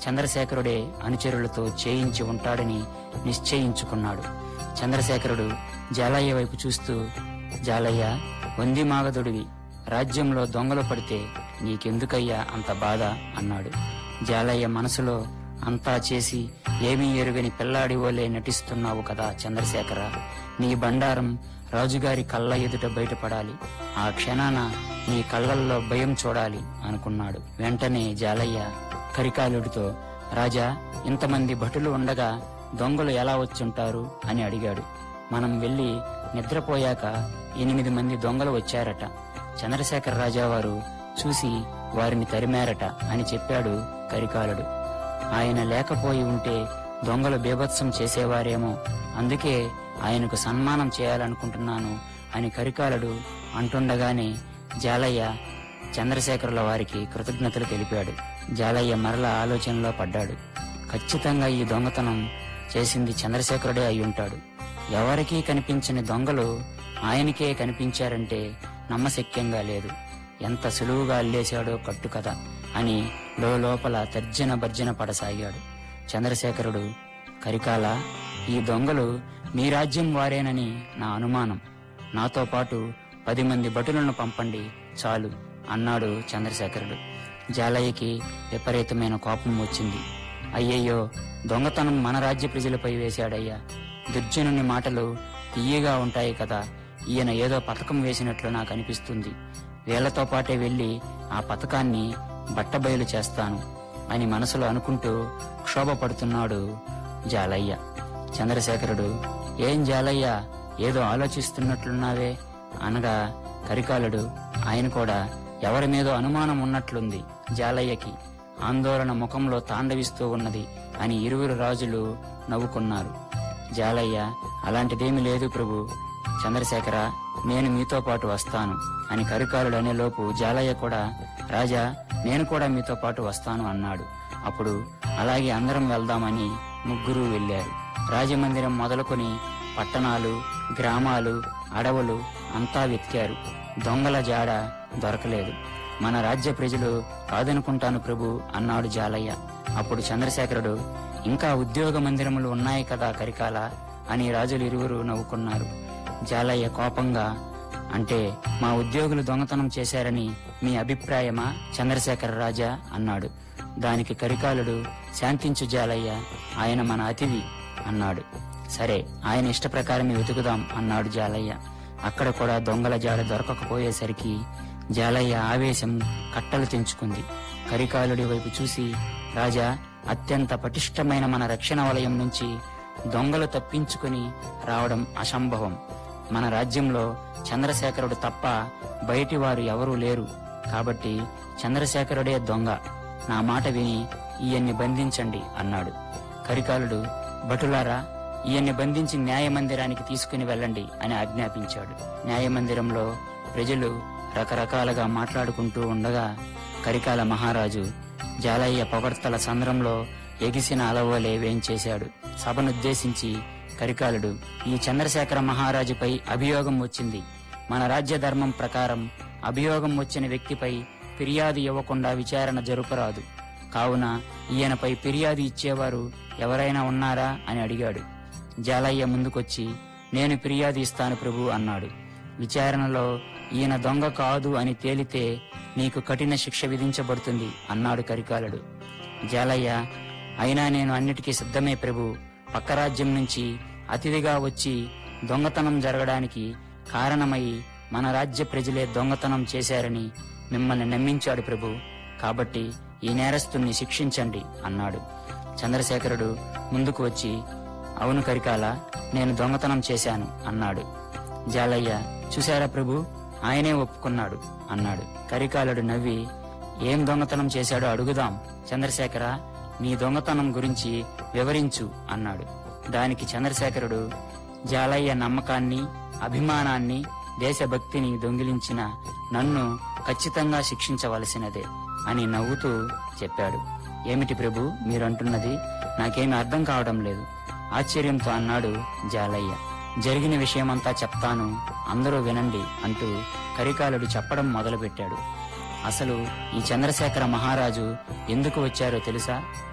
చంద్రశేఖరుడే అనుచరులతో చేయించి ఉంటాడని నిశ్చయించుకున్నాడు చంద్రశేఖరుడు జాలయ్య వైపు చూస్తూ జాలయ్య వంది మాగదుడివి రాజ్యంలో దొంగలు పడితే నీకెందుకయ్యా అంత బాధ అన్నాడు జాలయ్య మనసులో అంతా చేసి ఏమీ ఎరుగని పిల్లాడి వలె నటిస్తున్నావు కదా చంద్రశేఖర నీ బండారం రాజుగారి కళ్ళ ఎదుట బయటపడాలి ఆ క్షణాన నీ కళ్ళల్లో భయం చూడాలి అనుకున్నాడు వెంటనే జాలయ్య కరికాలుడితో రాజా ఇంతమంది భటులు ఉండగా దొంగలు ఎలా వచ్చుంటారు అని అడిగాడు మనం వెళ్లి నిద్రపోయాక ఎనిమిది మంది దొంగలు వచ్చారట చంద్రశేఖర రాజావారు చూసి వారిని తరిమారట అని చెప్పాడు కరికాలుడు ఆయన లేకపోయి ఉంటే దొంగలు బీభత్సం చేసేవారేమో అందుకే ఆయనకు సన్మానం చేయాలనుకుంటున్నాను అని కరికాలుడు అంటుండగానే జాలయ్య చంద్రశేఖరుల వారికి కృతజ్ఞతలు తెలిపాడు జాలయ్య మరల ఆలోచనలో పడ్డాడు ఖచ్చితంగా ఈ దొంగతనం చేసింది చంద్రశేఖరుడే అయి ఉంటాడు ఎవరికీ కనిపించని దొంగలు ఆయనకే కనిపించారంటే నమ్మశక్యంగా లేదు ఎంత సులువుగా అల్లేశాడో కట్టు కథ అని లోపల తర్జన భర్జన పడసాగాడు చంద్రశేఖరుడు కరికాల ఈ దొంగలు మీ రాజ్యం వారేనని నా అనుమానం నాతో పాటు పది మంది భటులను పంపండి చాలు అన్నాడు చంద్రశేఖరుడు జాలయ్యకి విపరీతమైన కోపం వచ్చింది అయ్యయ్యో దొంగతనం మన రాజ్య ప్రజలపై వేశాడయ్యా దుర్జనుని మాటలు తీయగా ఉంటాయి కదా ఈయన ఏదో పథకం వేసినట్లు నాకు అనిపిస్తుంది వీళ్లతో పాటే వెళ్లి ఆ పథకాన్ని బట్టబయలు చేస్తాను అని మనసులో అనుకుంటూ క్షోభపడుతున్నాడు జాలయ్య చంద్రశేఖరుడు ఏం జాలయ్య ఏదో ఆలోచిస్తున్నట్లున్నావే అనగా కరికాలుడు ఆయన కూడా ఎవరి మీదో అనుమానం ఉన్నట్లుంది జాలయ్యకి ఆందోళన ముఖంలో తాండవిస్తూ ఉన్నది అని ఇరువురు రాజులు నవ్వుకున్నారు జాలయ్య అలాంటిదేమీ లేదు ప్రభు చంద్రశేఖర నేను మీతో పాటు వస్తాను అని కరికాలుడు అనేలోపు జాలయ్య కూడా రాజా నేను కూడా మీతో పాటు వస్తాను అన్నాడు అప్పుడు అలాగే అందరం వెళ్దామని ముగ్గురు వెళ్లారు రాజమందిరం మొదలుకొని పట్టణాలు గ్రామాలు అడవులు అంతా వెతికారు దొంగల జాడ దొరకలేదు మన రాజ్య ప్రజలు కాదనుకుంటాను ప్రభు అన్నాడు జాలయ్య అప్పుడు చంద్రశేఖరుడు ఇంకా ఉద్యోగ మందిరములు ఉన్నాయి కదా కరికాల అని రాజులు ఇరువురు నవ్వుకున్నారు జాలయ్య కోపంగా అంటే మా ఉద్యోగులు దొంగతనం చేశారని మీ అభిప్రాయమా చంద్రశేఖర రాజా అన్నాడు దానికి కరికాలుడు శాంతించు జాలయ్య ఆయన మన అతిథి అన్నాడు సరే ఆయన ఇష్ట ప్రకారమే వెతుకుదాం అన్నాడు జాలయ్య అక్కడ కూడా దొంగల జాడ దొరకకపోయేసరికి జాలయ్య ఆవేశం కట్టలు తెంచుకుంది కరికాలుడి వైపు చూసి రాజా అత్యంత పటిష్టమైన మన రక్షణ వలయం నుంచి దొంగలు తప్పించుకుని రావడం అసంభవం మన రాజ్యంలో చంద్రశేఖరుడు తప్ప బయటి వారు ఎవరూ లేరు కాబట్టి చంద్రశేఖరుడే దొంగ నా మాట విని ఈయన్ని బంధించండి అన్నాడు కరికాలుడు భటులారా ఈయన్ని బంధించి న్యాయ మందిరానికి తీసుకుని వెళ్ళండి అని ఆజ్ఞాపించాడు న్యాయ మందిరంలో ప్రజలు రకరకాలుగా మాట్లాడుకుంటూ ఉండగా కరికాల మహారాజు జాలయ్య పొగడ్తల సంద్రంలో ఎగిసిన అలవలే వేంచేశాడు సభనుద్దేశించి కరికాలుడు ఈ చంద్రశేఖర మహారాజుపై అభియోగం వచ్చింది మన రాజ్య ధర్మం ప్రకారం అభియోగం వచ్చిన వ్యక్తిపై ఫిర్యాదు ఇవ్వకుండా విచారణ జరుపరాదు కావున ఈయనపై ఫిర్యాదు ఇచ్చేవారు ఎవరైనా ఉన్నారా అని అడిగాడు జాలయ్య ముందుకొచ్చి నేను ఫిర్యాదు ఇస్తాను ప్రభు అన్నాడు విచారణలో ఈయన దొంగ కాదు అని తేలితే నీకు కఠిన శిక్ష విధించబడుతుంది అన్నాడు కరికాలుడు జాలయ్య అయినా నేను అన్నిటికీ సిద్ధమే ప్రభు పక్క రాజ్యం నుంచి అతిథిగా వచ్చి దొంగతనం జరగడానికి కారణమై మన రాజ్య ప్రజలే దొంగతనం చేశారని మిమ్మల్ని నమ్మించాడు ప్రభు కాబట్టి ఈ నేరస్తుణ్ణి శిక్షించండి అన్నాడు చంద్రశేఖరుడు ముందుకు వచ్చి అవును కరికాల నేను దొంగతనం చేశాను అన్నాడు జాలయ్య చూశారా ప్రభు ఆయనే ఒప్పుకున్నాడు అన్నాడు కరికాలుడు నవ్వి ఏం దొంగతనం చేశాడో అడుగుదాం చంద్రశేఖర నీ దొంగతనం గురించి వివరించు అన్నాడు దానికి చంద్రశేఖరుడు జాలయ్య నమ్మకాన్ని అభిమానాన్ని దేశభక్తిని దొంగిలించిన నన్ను ఖచ్చితంగా శిక్షించవలసినదే అని నవ్వుతూ చెప్పాడు ఏమిటి ప్రభు మీరంటున్నది నాకేమీ అర్థం కావడం లేదు ఆశ్చర్యంతో అన్నాడు జాలయ్య జరిగిన విషయమంతా చెప్తాను అందరూ వినండి అంటూ కరికాలుడు చెప్పడం మొదలుపెట్టాడు అసలు ఈ చంద్రశేఖర మహారాజు ఎందుకు వచ్చారో తెలుసా